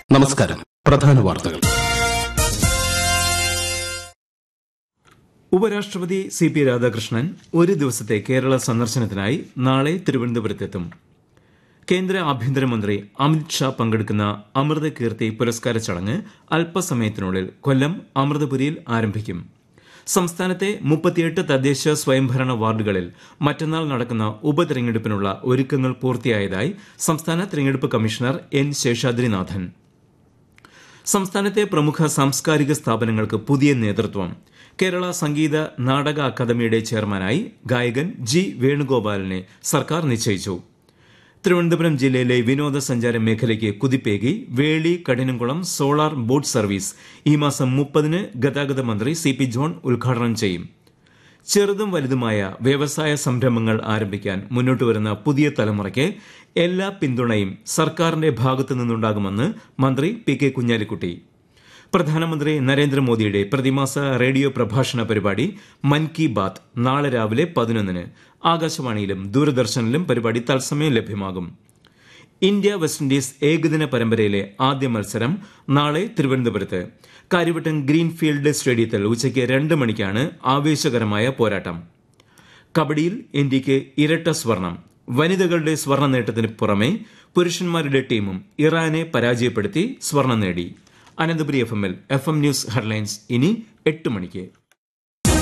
നമസ്കാരം പ്രധാന വാർത്തകൾ ഉപരാഷ്ട്രപതി സി പി രാധാകൃഷ്ണൻ ഒരു ദിവസത്തെ കേരള സന്ദർശനത്തിനായി നാളെ തിരുവനന്തപുരത്തെത്തും കേന്ദ്ര ആഭ്യന്തരമന്ത്രി അമിത് ഷാ പങ്കെടുക്കുന്ന അമൃത കീർത്തി പുരസ്കാര ചടങ്ങ് അല്പസമയത്തിനുള്ളിൽ കൊല്ലം അമൃതപുരിയിൽ ആരംഭിക്കും സംസ്ഥാനത്തെ മുപ്പത്തിയെട്ട് തദ്ദേശ സ്വയംഭരണ വാർഡുകളിൽ മറ്റന്നാൾ നടക്കുന്ന ഉപതെരഞ്ഞെടുപ്പിനുള്ള ഒരുക്കങ്ങൾ പൂർത്തിയായതായി സംസ്ഥാന തെരഞ്ഞെടുപ്പ് കമ്മീഷണർ എൻ ശേഷാദ്രിനാഥൻ സംസ്ഥാനത്തെ പ്രമുഖ സാംസ്കാരിക സ്ഥാപനങ്ങൾക്ക് പുതിയ നേതൃത്വം കേരള സംഗീത നാടക അക്കാദമിയുടെ ചെയർമാനായി ഗായകൻ ജി വേണുഗോപാലിനെ സർക്കാർ നിശ്ചയിച്ചു തിരുവനന്തപുരം ജില്ലയിലെ വിനോദസഞ്ചാര മേഖലയ്ക്ക് കുതിപ്പേകി Veli Kadinamkulam solar boat service ഈ മാസം മുപ്പതിന് ഗതാഗത മന്ത്രി സി പി ജോൺ ഉദ്ഘാടനം ചെയ്യും ചെറുതും വലുതുമായ വ്യവസായ സംരംഭങ്ങൾ ആരംഭിക്കാൻ മുന്നോട്ട് വരുന്ന പുതിയ തലമുറയ്ക്ക് എല്ലാ പിന്തുണയും സർക്കാരിന്റെ ഭാഗത്തു നിന്നുണ്ടാകുമെന്ന് മന്ത്രി പി കെ കുഞ്ഞാലിക്കുട്ടി പ്രധാനമന്ത്രി നരേന്ദ്രമോദിയുടെ പ്രതിമാസ റേഡിയോ പ്രഭാഷണ പരിപാടി മൻ കി ബാത്ത് നാളെ രാവിലെ പതിനൊന്നിന് ആകാശവാണിയിലും ദൂരദർശനിലും പരിപാടി തത്സമയം ലഭ്യമാകും ഇന്ത്യ വെസ്റ്റ് ഇൻഡീസ് ഏകദിന പരമ്പരയിലെ ആദ്യ മത്സരം നാളെ തിരുവനന്തപുരത്ത് കാര്യവട്ടം ഗ്രീൻഫീൽഡ് സ്റ്റേഡിയത്തിൽ ഉച്ചയ്ക്ക് രണ്ട് മണിക്കാണ് ആവേശകരമായ പോരാട്ടം കബഡിയിൽ ഇന്ത്യയ്ക്ക് ഇരട്ട സ്വർണം വനിതകളുടെ സ്വർണ്ണ നേട്ടത്തിന് പുറമെ പുരുഷന്മാരുടെ ടീമും ഇറാനെ പരാജയപ്പെടുത്തി സ്വർണം നേടി അനന്തപുരി എഫ് എമ്മിൽ എഫ് എം ന്യൂസ് ഹെഡ്ലൈൻസ് ഇനി എട്ട് മണിക്ക്